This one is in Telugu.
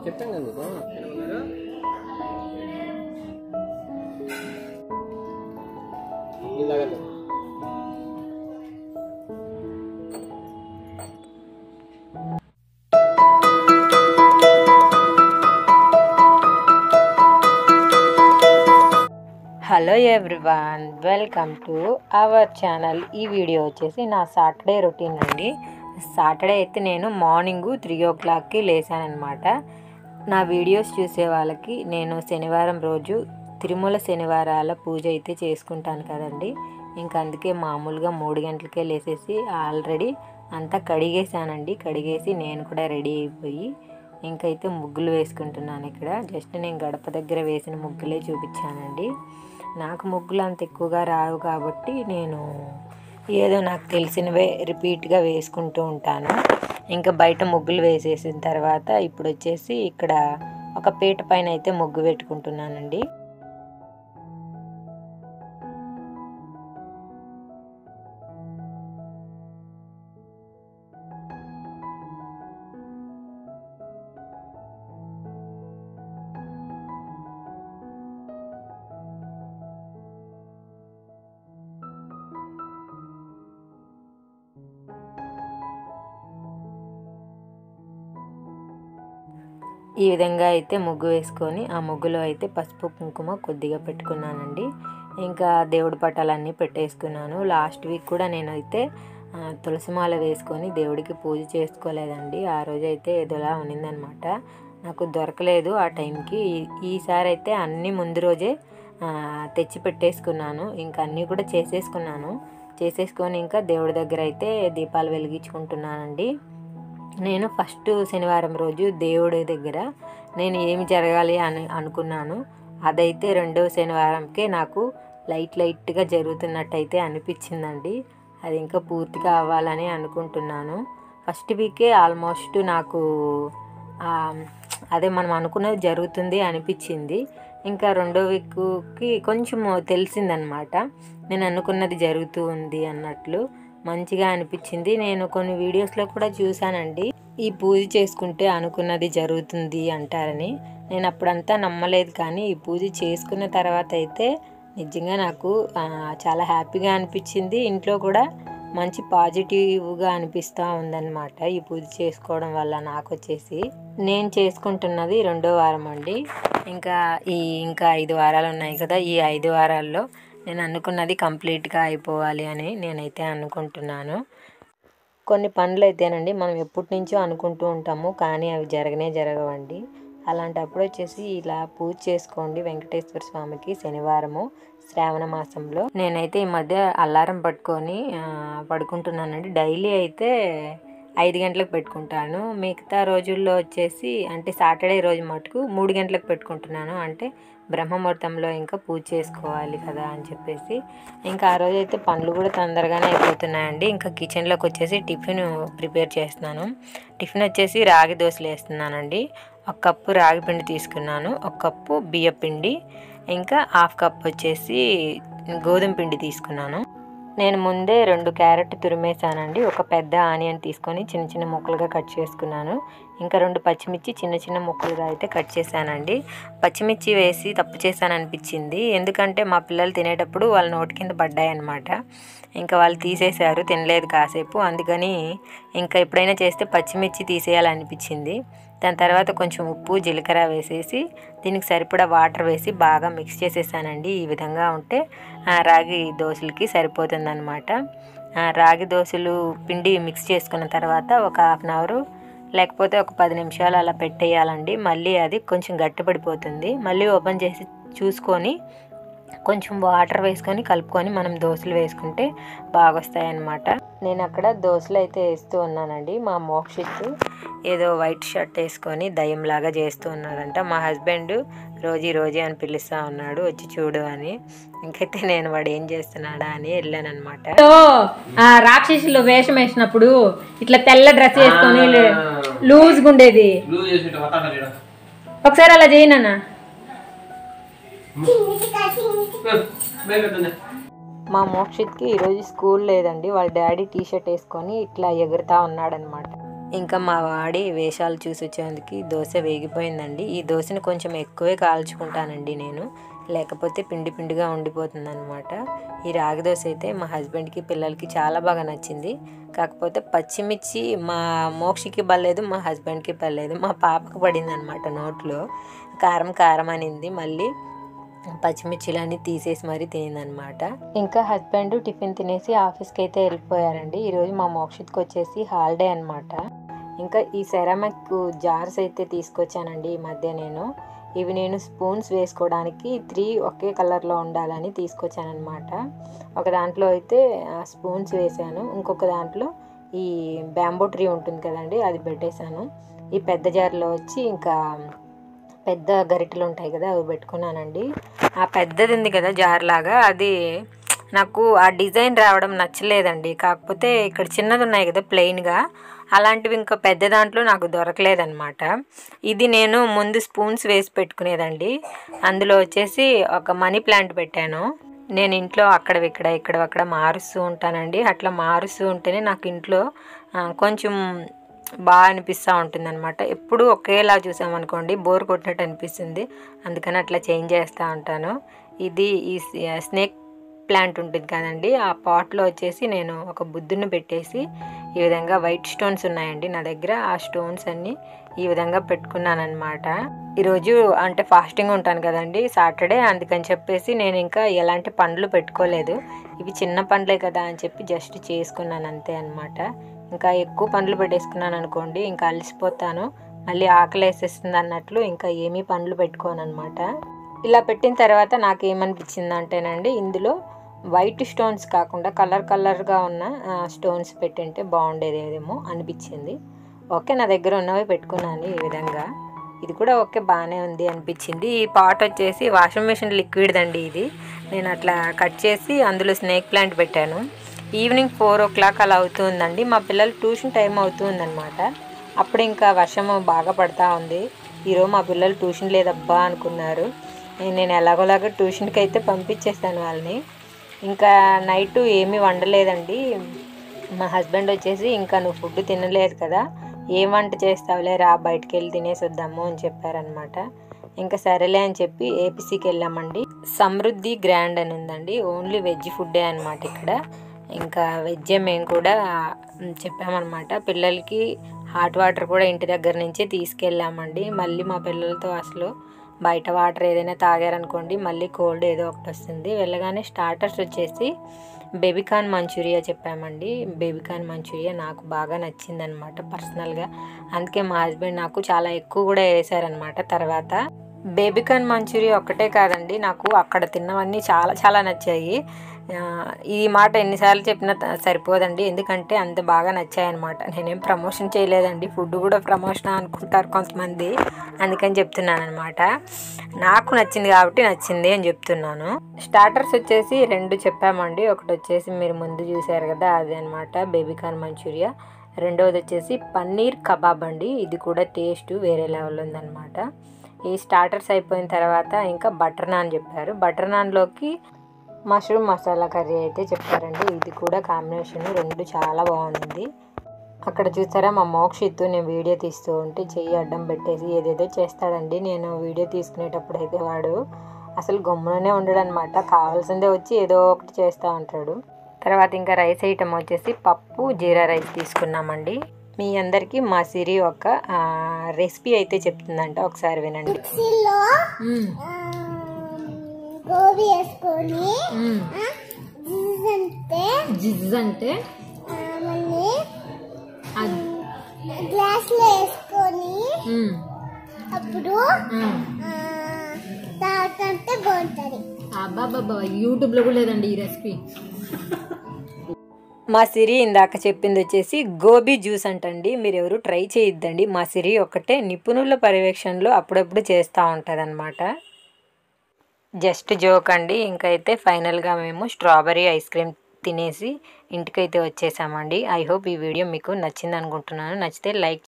చెప్పాం కదా నీకు ఇలాగ hello everyone welcome to our channel ఈ వీడియో వచ్చేసి నా సాటర్డే రొటీన్ అండి సాటర్డే అయితే నేను మార్నింగ్ త్రీ ఓ క్లాక్కి లేసానమాట నా వీడియోస్ చూసే వాళ్ళకి నేను శనివారం రోజు తిరుమల శనివారాల పూజ అయితే చేసుకుంటాను కదండి ఇంకా అందుకే మామూలుగా మూడు గంటలకే లేసేసి ఆల్రెడీ అంతా కడిగేసానండి కడిగేసి నేను కూడా రెడీ అయిపోయి ఇంకైతే ముగ్గులు వేసుకుంటున్నాను ఇక్కడ జస్ట్ నేను గడప దగ్గర వేసిన ముగ్గులే చూపించానండి నాకు ముగ్గులు అంత ఎక్కువగా రావు కాబట్టి నేను ఏదో నాకు తెలిసినవే రిపీట్గా వేసుకుంటూ ఉంటాను ఇంకా బయట ముగ్గులు వేసేసిన తర్వాత ఇప్పుడు వచ్చేసి ఇక్కడ ఒక పీట పైన అయితే ముగ్గు పెట్టుకుంటున్నానండి ఈ విధంగా అయితే ముగ్గు వేసుకొని ఆ ముగ్గులో అయితే పసుపు కుంకుమ కొద్దిగా పెట్టుకున్నానండి ఇంకా దేవుడి పటాలన్నీ పెట్టేసుకున్నాను లాస్ట్ వీక్ కూడా నేనైతే ఆ, తులసిమాల వేసుకొని దేవుడికి పూజ చేసుకోలేదండి ఆ రోజు అయితే ఏదోలా ఉన్నిందనమాట నాకు దొరకలేదు ఆ టైంకి ఈ- ఈసారి అయితే అన్నీ ముందు రోజే ఆ, తెచ్చి పెట్టేసుకున్నాను ఇంకా అన్నీ కూడా చేసేసుకున్నాను చేసేసుకొని ఇంకా దేవుడి దగ్గర అయితే దీపాలు వెలిగించుకుంటున్నానండి నేను ఫస్ట్ శనివారం రోజు దేవుడి దగ్గర నేను ఏమి జరగాలి అని అనుకున్నాను అదైతే రెండవ శనివారంకే నాకు లైట్ లైట్గా జరుగుతున్నట్టయితే అనిపించిందండి అది ఇంకా పూర్తిగా అవ్వాలని అనుకుంటున్నాను ఫస్ట్ వీకే ఆల్మోస్ట్ నాకు ఆ, అదే మనం అనుకున్నది జరుగుతుంది అనిపించింది ఇంకా రెండో వీక్కి కొంచెం తెలిసిందనమాట నేను అనుకున్నది జరుగుతూ ఉంది అన్నట్లు మంచిగా అనిపించింది నేను కొన్ని వీడియోస్లో కూడా చూశానండి ఈ పూజ చేసుకుంటే అనుకున్నది జరుగుతుంది అంటారని నేను అప్పుడంతా నమ్మలేదు కానీ ఈ పూజ చేసుకున్న తర్వాత అయితే నిజంగా నాకు ఆ, చాలా హ్యాపీగా అనిపించింది ఇంట్లో కూడా మంచి పాజిటివ్గా అనిపిస్తూ ఉందన్నమాట ఈ పూజ చేసుకోవడం వల్ల నాకు వచ్చేసి నేను చేసుకుంటున్నది రెండో వారం అండి ఇంకా ఈ ఇంకా ఐదు వారాలు ఉన్నాయి కదా ఈ ఐదు వారాల్లో నేను అనుకున్నది కంప్లీట్గా అయిపోవాలి అని నేనైతే అనుకుంటున్నాను కొన్ని పనులు అయితేనండి మనం ఎప్పటి నుంచో అనుకుంటూ ఉంటాము కానీ అవి జరగనే జరగవండి అలాంటప్పుడు వచ్చేసి ఇలా పూజ చేసుకోండి వెంకటేశ్వర స్వామికి శనివారము శ్రావణ మాసంలో నేనైతే ఈ మధ్య అలారం పట్టుకొని ఆ, పడుకుంటున్నానండి డైలీ అయితే ఐదు గంటలకు పెట్టుకుంటాను మిగతా రోజుల్లో వచ్చేసి అంటే సాటర్డే రోజు మటుకు మూడు గంటలకు పెట్టుకుంటున్నాను అంటే బ్రహ్మముహూర్తంలో ఇంకా పూజ చేసుకోవాలి కదా అని చెప్పేసి ఇంకా ఆ రోజు అయితే పనులు కూడా తొందరగానే అయిపోతున్నాయండి ఇంకా కిచెన్లోకి వచ్చేసి టిఫిన్ ప్రిపేర్ చేస్తున్నాను టిఫిన్ వచ్చేసి రాగి దోశలు వేస్తున్నానండి ఒక కప్పు రాగి పిండి తీసుకున్నాను ఒక కప్పు బియ్య పిండి ఇంకా హాఫ్ కప్ వచ్చేసి గోధుమ పిండి తీసుకున్నాను నేను ముందే రెండు క్యారెట్ తురిమేసానండి ఒక పెద్ద ఆనియన్ తీసుకొని చిన్న చిన్న ముక్కలుగా కట్ చేసుకున్నాను ఇంకా రెండు పచ్చిమిర్చి చిన్న చిన్న ముక్కలుగా అయితే కట్ చేశానండి పచ్చిమిర్చి వేసి తప్పు చేశాను అనిపించింది ఎందుకంటే మా పిల్లలు తినేటప్పుడు వాళ్ళ నోటి కింద పడ్డాయి అనమాట ఇంకా వాళ్ళు తీసేశారు తినలేదు కాసేపు అందుకని ఇంకా ఎప్పుడైనా చేస్తే పచ్చిమిర్చి తీసేయాలనిపించింది దాని తర్వాత కొంచెం ఉప్పు జీలకర్ర వేసేసి దీనికి సరిపడా వాటర్ వేసి బాగా మిక్స్ చేసేసానండి ఈ విధంగా ఉంటే ఆ, రాగి దోశలకి సరిపోతుందన్నమాట ఆ, రాగి దోశలు పిండి మిక్స్ చేసుకున్న తర్వాత ఒక హాఫ్ అన్ అవర్ లేకపోతే ఒక పది నిమిషాలు అలా పెట్టేయాలండి మళ్ళీ అది కొంచెం గట్టిపడిపోతుంది మళ్ళీ ఓపెన్ చేసి చూసుకొని కొంచెం వాటర్ వేసుకొని కలుపుకొని మనం దోశలు వేసుకుంటే బాగా వస్తాయి అన్నమాట నేను అక్కడ దోశలు అయితే వేస్తూ ఉన్నానండి మా మోక్షిత్ ఏదో వైట్ షర్ట్ వేసుకొని దయ్యంలాగా చేస్తూ ఉన్నాడంట మా హస్బెండ్ రోజీ రోజీ అని పిలుస్తూ ఉన్నాడు వచ్చి చూడు అని ఇంకైతే నేను వాడు ఏం చేస్తున్నాడా అని వెళ్ళాను అనమాట ఆ రాక్షసులు వేషం వేసినప్పుడు ఇట్లా తెల్ల డ్రెస్ వేసుకొని లూజ్గా ఉండేది బ్లూ చేసి ఇట్లా పట్టాలి ఈడ. ఒకసారి అలా చేయనన్నా బయట పెట్టండి. మా మోక్షిత్కి ఈరోజు స్కూల్ లేదండి వాళ్ళ డాడీ టీ షర్ట్ వేసుకొని ఇట్లా ఎగురుతా ఉన్నాడనమాట ఇంకా మా వాడి వేషాలు చూసి వచ్చేందుకు దోశ వేగిపోయిందండి ఈ దోశని కొంచెం ఎక్కువే కాల్చుకుంటానండి నేను లేకపోతే పిండి పిండిగా ఉండిపోతుంది అనమాట ఈ రాగి దోశ అయితే మా హస్బెండ్కి పిల్లలకి చాలా బాగా నచ్చింది కాకపోతే పచ్చిమిర్చి మా మోక్షికి పడలేదు మా హస్బెండ్కి పడలేదు మా పాపకు పడింది అనమాట నోట్లో కారం కారం అనింది మళ్ళీ పచ్చిమిర్చిలన్నీ తీసేసి మరీ తినిందనమాట ఇంకా హస్బెండ్ టిఫిన్ తినేసి ఆఫీస్కి అయితే వెళ్ళిపోయారండి ఈరోజు మా మోక్షిత్కి వచ్చేసి హాలిడే అనమాట ఇంకా ఈ సెరామిక్ జార్స్ అయితే తీసుకొచ్చానండి ఈ మధ్య నేను ఇవి నేను స్పూన్స్ వేసుకోవడానికి త్రీ ఒకే కలర్లో ఉండాలని తీసుకొచ్చానమాట ఒక దాంట్లో అయితే స్పూన్స్ వేసాను ఇంకొక దాంట్లో ఈ బ్యాంబో ట్రీ ఉంటుంది కదండి అది పెట్టేశాను ఈ పెద్ద జార్లో వచ్చి ఇంకా పెద్ద గరిటెలు ఉంటాయి కదా అవి పెట్టుకున్నానండి ఆ పెద్దది ఉంది కదా జార్ లాగా అది నాకు ఆ డిజైన్ రావడం నచ్చలేదండి కాకపోతే ఇక్కడ చిన్నది ఉన్నాయి కదా ప్లెయిన్గా అలాంటివి ఇంకా పెద్ద దాంట్లో నాకు దొరకలేదన్నమాట ఇది నేను ముందు స్పూన్స్ వేసి పెట్టుకునేదండి అందులో వచ్చేసి ఒక మనీ ప్లాంట్ పెట్టాను నేను ఇంట్లో అక్కడ ఇక్కడ ఇక్కడ అక్కడ మారుస్తూ ఉంటానండి అట్లా మారుస్తూ ఉంటేనే నాకు ఇంట్లో ఆ, కొంచెం బాగా అనిపిస్తూ ఉంటుంది అనమాట ఎప్పుడు ఒకేలా చూసామనుకోండి బోర్ కొట్టినట్టు అనిపిస్తుంది అందుకని అట్లా చేంజ్ చేస్తూ ఉంటాను ఇది ఈ స్నేక్ ప్లాంట్ ఉంటుంది కదండి ఆ పాట్లో వచ్చేసి నేను ఒక బుద్ధుని పెట్టేసి ఈ విధంగా వైట్ స్టోన్స్ ఉన్నాయండి నా దగ్గర ఆ స్టోన్స్ అన్నీ ఈ విధంగా పెట్టుకున్నాను అనమాట ఈరోజు అంటే ఫాస్టింగ్ ఉంటాను కదండి సాటర్డే అందుకని చెప్పేసి నేను ఇంకా ఎలాంటి పండ్లు పెట్టుకోలేదు ఇవి చిన్న పండ్లే కదా అని చెప్పి జస్ట్ చేసుకున్నాను అంతే అనమాట ఇంకా ఎక్కువ పండ్లు పెట్టేసుకున్నాను అనుకోండి ఇంకా అలసిపోతాను మళ్ళీ ఆకలి వేసేస్తుంది అన్నట్లు ఇంకా ఏమీ పండ్లు పెట్టుకోను అనమాట ఇలా పెట్టిన తర్వాత నాకు ఏమనిపించింది అంటేనండి ఇందులో వైట్ స్టోన్స్ కాకుండా కలర్ కలర్గా ఉన్న స్టోన్స్ పెట్టింటే బాగుండేదేమో అనిపించింది ఓకే నా దగ్గర ఉన్నవి పెట్టుకున్నాను ఈ విధంగా ఇది కూడా ఓకే బాగానే ఉంది అనిపించింది ఈ పాట్ వచ్చేసి వాషింగ్ మిషన్ లిక్విడ్ అండి ఇది నేను అట్లా కట్ చేసి అందులో స్నేక్ ప్లాంట్ పెట్టాను ఈవినింగ్ ఫోర్ ఓ క్లాక్ అలా అవుతుందండి మా పిల్లలు ట్యూషన్ టైం అవుతుందన్నమాట అప్పుడు ఇంకా వర్షం బాగా పడతా ఉంది ఈరోజు మా పిల్లలు ట్యూషన్ లేదబ్బా అనుకున్నారు నేను ఎలాగోలాగా ట్యూషన్కి అయితే పంపించేస్తాను వాళ్ళని ఇంకా నైట్ ఏమీ వండలేదండి మా హస్బెండ్ వచ్చేసి ఇంకా నువ్వు ఫుడ్ తినలేదు కదా ఏం వంట చేస్తావులే రా బయటికి వెళ్ళి తినేసి వద్దాము అని చెప్పారనమాట ఇంకా సరేలే అని చెప్పి ఏపీసీకి వెళ్ళామండి సమృద్ధి గ్రాండ్ అని ఉందండి ఓన్లీ వెజ్ ఫుడ్డే అనమాట ఇక్కడ ఇంకా వెజ్జే మేము కూడా మ్, చెప్పామన్నమాట పిల్లలకి హాట్ వాటర్ కూడా ఇంటి దగ్గర నుంచే తీసుకెళ్ళామండి మళ్ళీ మా పిల్లలతో అసలు బయట వాటర్ ఏదైనా తాగారనుకోండి మళ్ళీ కోల్డ్ ఏదో ఒకటి వస్తుంది వెళ్ళగానే స్టార్టర్స్ వచ్చేసి బేబీకాన్ మంచూరియా చెప్పామండి బేబీకాన్ మంచూరియా నాకు బాగా నచ్చిందనమాట పర్సనల్గా అందుకే మా హస్బెండ్ నాకు చాలా ఎక్కువ కూడా వేసారనమాట తర్వాత బేబీకాన్ మంచూరియా ఒక్కటే కాదండి నాకు అక్కడ తిన్నవన్నీ చాలా చాలా నచ్చాయి ఆ, ఈ మాట ఎన్నిసార్లు చెప్పినా త- సరిపోదండి ఎందుకంటే అంత బాగా నచ్చాయన్నమాట నేనేం ప్రమోషన్ చేయలేదండి ఫుడ్ కూడా ప్రమోషన్ అనుకుంటారు కొంతమంది అందుకని చెప్తున్నాను అనమాట నాకు నచ్చింది కాబట్టి నచ్చింది అని చెప్తున్నాను స్టార్టర్స్ వచ్చేసి రెండు చెప్పామండి ఒకటి వచ్చేసి మీరు ముందు చూసారు కదా అది అనమాట బేబీకాన్ మంచూరియా రెండవది వచ్చేసి పన్నీర్ కబాబ్ అండి ఇది కూడా టేస్ట్ వేరే లెవెల్ ఉందన్నమాట ఈ స్టార్టర్స్ అయిపోయిన తర్వాత ఇంకా బటర్ నాన్ చెప్పారు బటర్ నాన్లోకి మష్రూమ్ మసాలా కర్రీ అయితే చెప్పారండి ఇది కూడా కాంబినేషన్ రెండు చాలా బాగుంది అక్కడ చూసారా మా మోక్షిత్తు నేను వీడియో తీస్తూ ఉంటే చెయ్యి అడ్డం పెట్టేసి ఏదేదో చేస్తాడండి నేను వీడియో తీసుకునేటప్పుడు అయితే వాడు అసలు గమ్ముననే ఉండడనమాట కావాల్సిందే వచ్చి ఏదో ఒకటి చేస్తూ ఉంటాడు తర్వాత ఇంకా రైస్ ఐటమ్ వచ్చేసి పప్పు జీరా రైస్ తీసుకున్నామండి మీ అందరికీ మా సిరి ఒక రెసిపీ అయితే చెప్తుందంట ఒకసారి వినండి మిక్సీలో ఆ, గోబీ వేసుకొని ఆ, జిజ్ అంటే జిజ్ అంటే ఆ, మళ్ళీ గ్లాస్లో వేసుకొని అప్పుడు ఆ, తాగుతుంటే బాగుంటుంది అబ్బాబాబా యూట్యూబ్లో కూడా లేదండి ఈ రెసిపీ మా సిరి ఇందాక చెప్పింది వచ్చేసి గోబీ జ్యూస్ అంటండి మీరు ఎవరు ట్రై చేయొద్దండి మా సిరి ఒక్కటే నిపుణుల పర్యవేక్షణలో అప్పుడప్పుడు చేస్తూ ఉంటుంది జస్ట్ జోక్ అండి ఇంకైతే ఫైనల్గా మేము స్ట్రాబెరీ ఐస్ క్రీమ్ తినేసి ఇంటికైతే వచ్చేసామండి ఐ హోప్ ఈ వీడియో మీకు నచ్చింది అనుకుంటున్నాను నచ్చితే లైక్